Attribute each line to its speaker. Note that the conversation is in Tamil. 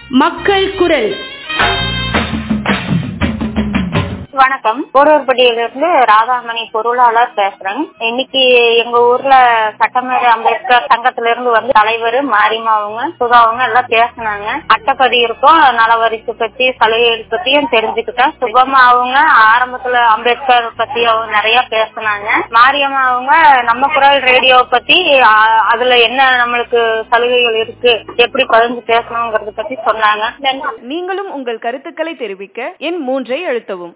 Speaker 1: மக்கள் குரல்
Speaker 2: வணக்கம் போரூர்பட்டியிலிருந்து ராதாமணி பொருளாளர் பேசுறேன் இன்னைக்கு எங்க ஊர்ல சட்டமேதை அம்பேத்கர் சங்கத்துல இருந்து வந்து தலைவர் மாரிமா அவங்க சுதா அவங்க எல்லாம் பேசினாங்க அட்டைப்படி இருக்கும் நலவரிசை பத்தி சலுகைகள் பத்தியும் தெரிஞ்சுக்கிட்டேன் சுபமா அவங்க ஆரம்பத்துல அம்பேத்கர் பத்தி அவங்க நிறைய பேசினாங்க மாரியம்மா அவங்க நம்ம குரல் ரேடியோ பத்தி ஆ, அதுல என்ன நம்மளுக்கு சலுகைகள் இருக்கு எப்படி பதிஞ்சு பேசணுங்கிறத பத்தி சொன்னாங்க
Speaker 3: நீங்களும் உங்கள் கருத்துக்களை தெரிவிக்க எண் மூன்றை அழுத்தவும்